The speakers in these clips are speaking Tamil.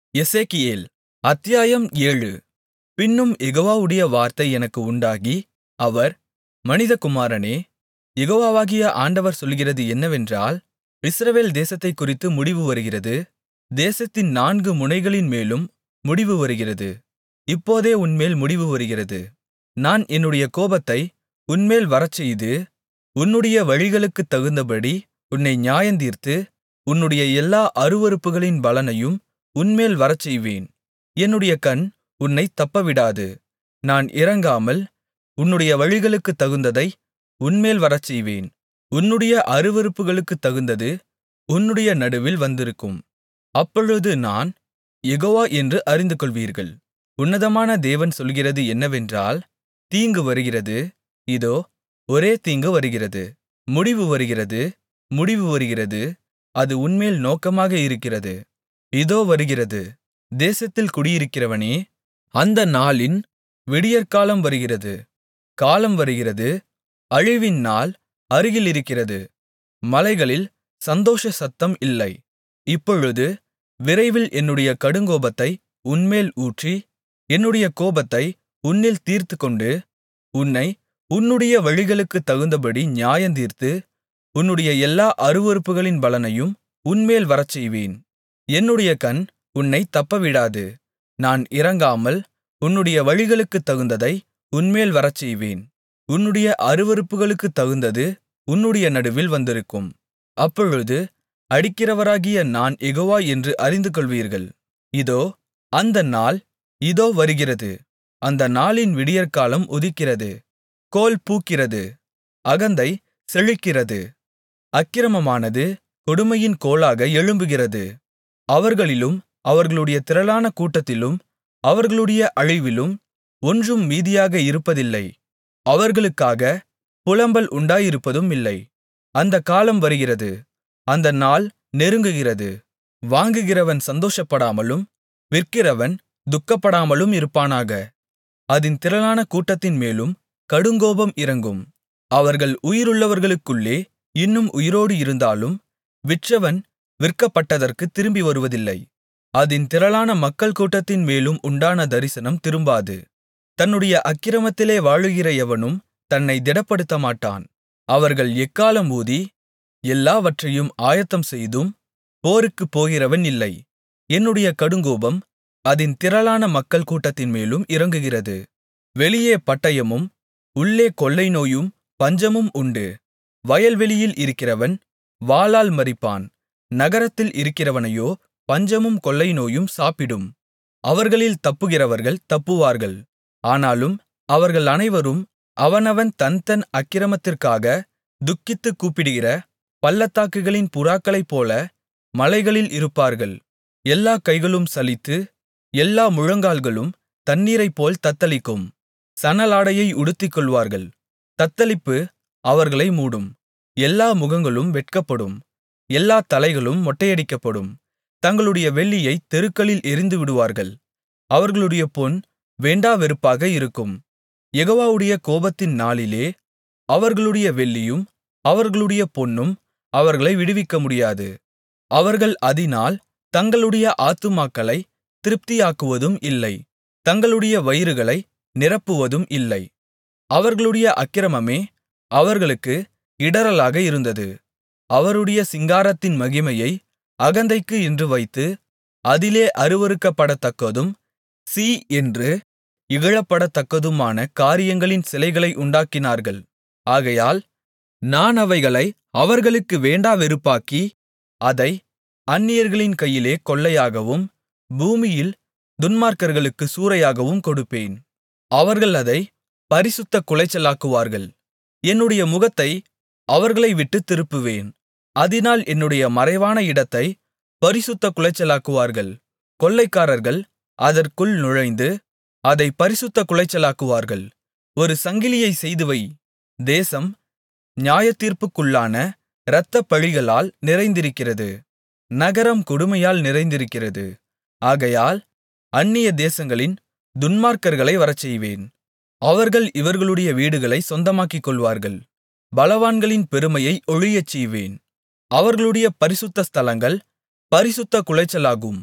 எசேக்கியேல் அத்தியாயம் ஏழு பின்னும் யெகோவாவுடைய வார்த்தை எனக்கு உண்டாகி அவர் மனிதகுமாரனே யெகோவாகிய ஆண்டவர் சொல்லுகிறது என்னவென்றால் இஸ்ரவேல் தேசத்தைக்குறித்து முடிவு வருகிறது தேசத்தின் நான்கு முனைகளின்மேலும் முடிவு வருகிறது இப்போதே உன்மேல் முடிவு வருகிறது நான் என்னுடைய கோபத்தை உன்மேல் வரச்செய்து உன்னுடைய வழிகளுக்குத் தகுந்தபடி உன்னை நியாயந்தீர்த்து உன்னுடைய எல்லா அருவருப்புகளின் பலனையும் உன்மேல் வரச்செய்வேன் என்னுடைய கண் உன்னைத் தப்பவிடாது நான் இரங்காமல் உன்னுடைய வழிகளுக்குத் தகுந்ததை உன்மேல் வரச்செய்வேன் உன்னுடைய அருவருப்புகளுக்குத் தகுந்தது உன்னுடைய நடுவில் வந்திருக்கும் அப்பொழுது நான் யெகோவா என்று அறிந்துகொள்வீர்கள் உன்னதமான தேவன் சொல்லுகிறது என்னவென்றால் தீங்கு வருகிறது இதோ ஒரே தீங்கு வருகிறது முடிவு வருகிறது முடிவு வருகிறது அது உன்மேல் நோக்கமாக இருக்கிறது இதோ வருகிறது தேசத்தில் குடியிருக்கிறவனே அந்த நாளின் விடியற்காலம் வருகிறது காலம் வருகிறது அழிவின் நாள் அருகிலிருக்கிறது மலைகளில் சந்தோஷ சத்தம் இல்லை இப்பொழுது விரைவில் என்னுடைய கடுங்கோபத்தை உன்மேல் ஊற்றி என்னுடைய கோபத்தை உன்னில் தீர்த்துக்கொண்டு உன்னை உன்னுடைய வழிகளுக்குத் தகுந்தபடி நியாயந்தீர்த்து உன்னுடைய எல்லா அருவருப்புகளின் பலனையும் உன்மேல் வரச்செய்வேன் என்னுடைய கண் உன்னைத் தப்பவிடாது நான் இரங்காமல் உன்னுடைய வழிகளுக்குத் தகுந்ததை உன்மேல் வரச்செய்வேன் உன்னுடைய அருவருப்புகளுக்குத் தகுந்தது உன்னுடைய நடுவில் வந்திருக்கும் அப்பொழுது அடிக்கிறவராகிய நான் யெகோவா என்று அறிந்துகொள்வீர்கள் இதோ அந்த நாள் இதோ வருகிறது அந்த நாளின் விடியற்காலம் உதிக்கிறது கோல் பூக்கிறது அகந்தை செழிக்கிறது அக்கிரமமானது கொடுமையின் கோலாக எழும்புகிறது அவர்களிலும் அவர்களுடைய திரளான கூட்டத்திலும் அவர்களுடைய அழிவிலும் ஒன்றும் மீதியாக இருப்பதில்லை அவர்களுக்காக புலம்பல் உண்டாயிருப்பதும் இல்லை அந்தக் காலம் வருகிறது அந்த நாள் நெருங்குகிறது வாங்குகிறவன் சந்தோஷப்படாமலும் விற்கிறவன் துக்கப்படாமலும் இருப்பானாக அதின் திரளான கூட்டத்தின்மேலும் கடுங்கோபம் இறங்கும் அவர்கள் உயிருள்ளவர்களுக்குள்ளே இன்னும் உயிரோடு இருந்தாலும் விற்றவன் விற்கப்பட்டதற்குத் திரும்பி வருவதில்லை அதின் திரளான மக்கள் கூட்டத்தின் மேலும் உண்டான தரிசனம் திரும்பாது தன்னுடைய அக்கிரமத்திலே வாழுகிற எவனும் தன்னை திடப்படுத்தமாட்டான் அவர்கள் எக்காலம் ஊதி எல்லாவற்றையும் ஆயத்தம் செய்தும் போருக்குப் போகிறவன் இல்லை என்னுடைய கடுங்கோபம் அதின் திரளான மக்கள் கூட்டத்தின்மேலும் இறங்குகிறது வெளியே பட்டயமும் உள்ளே கொள்ளை நோயும் பஞ்சமும் உண்டு வயல்வெளியில் இருக்கிறவன் வாளால் மரிப்பான் நகரத்தில் இருக்கிறவனையோ பஞ்சமும் கொள்ளை நோயும் சாப்பிடும் அவர்களில் தப்புகிறவர்கள் தப்புவார்கள் ஆனாலும் அவர்கள் அனைவரும் அவனவன் தன் தன் அக்கிரமத்திற்காக துக்கித்துக் கூப்பிடுகிற பள்ளத்தாக்குகளின் புறாக்களைப்போல மலைகளில் இருப்பார்கள் எல்லா கைகளும் சலித்து எல்லா முழங்கால்களும் தண்ணீரைப்போல் தத்தளிக்கும் சணலாடையை உடுத்திக்கொள்வார்கள் தத்தளிப்பு அவர்களை மூடும் எல்லா முகங்களும் வெட்கப்படும் எல்லா தலைகளும் மொட்டையடிக்கப்படும் தங்களுடைய வெள்ளியை தெருக்களில் எறிந்துவிடுவார்கள் அவர்களுடைய பொன் வேண்டாவெறுப்பாக இருக்கும் யெகோவாவுடைய கோபத்தின் நாளிலே அவர்களுடைய வெள்ளியும் அவர்களுடைய பொன்னும் அவர்களை விடுவிக்க முடியாது அவர்கள் அதினால் தங்களுடைய ஆத்துமாக்களை திருப்தியாக்குவதும் இல்லை தங்களுடைய வயிறுகளை நிரப்புவதும் இல்லை அவர்களுடைய அக்கிரமமே அவர்களுக்கு இடறலாக இருந்தது அவருடைய சிங்காரத்தின் மகிமையை அகந்தைக்கு என்று வைத்து அதிலே அருவருக்கப்படத்தக்கதும் சீ என்று இகழப்படத்தக்கதுமான காரியங்களின் சிலைகளை உண்டாக்கினார்கள் ஆகையால் நான் அவைகளை அவர்களுக்கு வேண்டாவெறுப்பாக்கி அதை அந்நியர்களின் கையிலே கொள்ளையாகவும் பூமியில் துன்மார்க்கர்களுக்கு சூறையாகவும் கொடுப்பேன் அவர்கள் அதை பரிசுத்த குலைச்சலாக்குவார்கள் என்னுடைய முகத்தை அவர்களை விட்டுத் திருப்புவேன் அதினால் என்னுடைய மறைவான இடத்தை பரிசுத்த குலைச்சலாக்குவார்கள் கொள்ளைக்காரர்கள் அதற்குள் நுழைந்து அதை பரிசுத்த குலைச்சலாக்குவார்கள் ஒரு சங்கிலியைச் செய்துவை தேசம் நியாயத்தீர்ப்புக்குள்ளான இரத்தப்பழிகளால் நிறைந்திருக்கிறது நகரம் கொடுமையால் நிறைந்திருக்கிறது ஆகையால் அந்நிய தேசங்களின் துன்மார்க்கர்களை வரச்செய்வேன் அவர்கள் இவர்களுடைய வீடுகளைச் சொந்தமாக்கிக் கொள்வார்கள் பலவான்களின் பெருமையை ஒழியச் செய்வேன் அவர்களுடைய பரிசுத்த ஸ்தலங்கள் பரிசுத்த குலைச்சலாகும்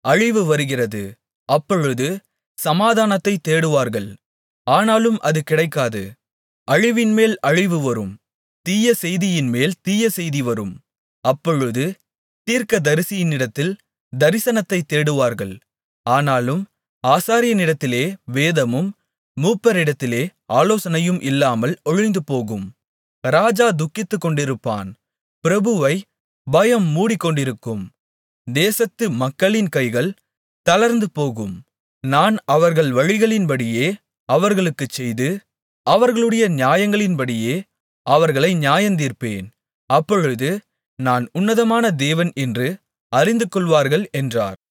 அழிவு வருகிறது அப்பொழுது சமாதானத்தைத் தேடுவார்கள் ஆனாலும் அது கிடைக்காது அழிவின்மேல் அழிவு வரும் தீய செய்தியின்மேல் தீய செய்தி வரும் அப்பொழுது தீர்க்கதரிசியினிடத்தில் தரிசனத்தைத் தேடுவார்கள் ஆனாலும் ஆசாரியனிடத்திலே வேதமும் மூப்பரிடத்திலே ஆலோசனையும் இல்லாமல் ஒழிந்துபோகும் ராஜா துக்கித்துக்கொண்டிருப்பான் பிரபுவை பயம் மூடிக்கொண்டிருக்கும் தேசத்து மக்களின் கைகள் தளர்ந்து போகும் நான் அவர்கள் வழிகளின்படியே அவர்களுக்குச் செய்து அவர்களுடைய நியாயங்களின்படியே அவர்களை நியாயந்தீர்ப்பேன் அப்பொழுது நான் உன்னதமான தேவன் என்று அறிந்துகொள்வார்கள் என்றார்